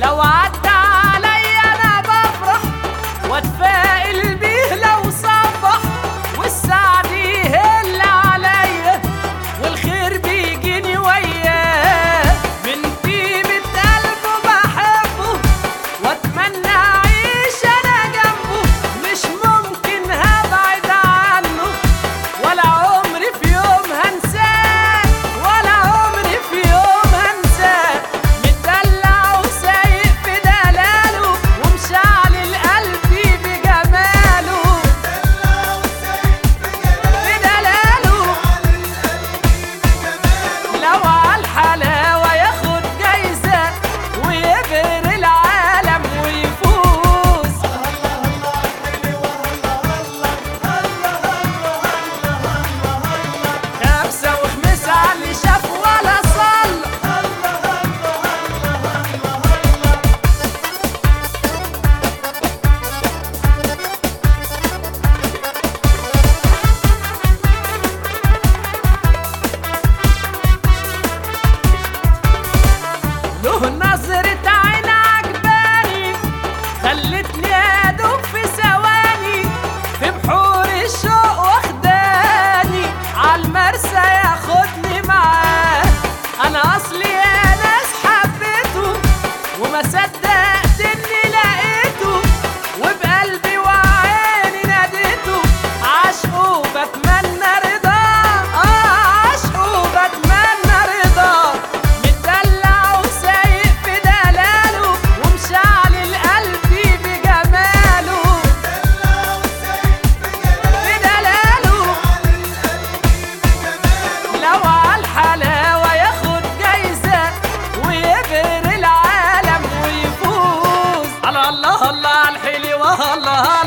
لو عدى عليا انا بفرح واتفائل بيه لو صبح والسعد يهل عليا والخير بيجيني وياه من طيبة قلبه بحبه واتمنى اعيش انا جنبه مش ممكن هبعد عنه ولا عمري في يوم هنساه ولا عمري في يوم هنساه متدلع وسايق في دلاله ومشعل قلبي بجماله بدلاله لو عالحلاوة ياخد جايزة ويبهر العالم ويفوز خمسة وخمسة على اللي شاف ولا صلى له نظرة عين عجباني خلتني ادوب في ثواني في بحور الشوق واخداني عالمرسى ياخدني معاه انا اصلي يا ناس حبيته وما صدقت اني لقيته وبقلبي وعيني ناديته عاشقه بتمنى رضاه اه عاشقه بتمنى رضاه متدلع وسايق في دلاله ومشعل قلبي بجماله بدلاله لو عالحلاوة ياخد جايزة ويبهر العالم ويفوز الله الله الله عالحلوة الله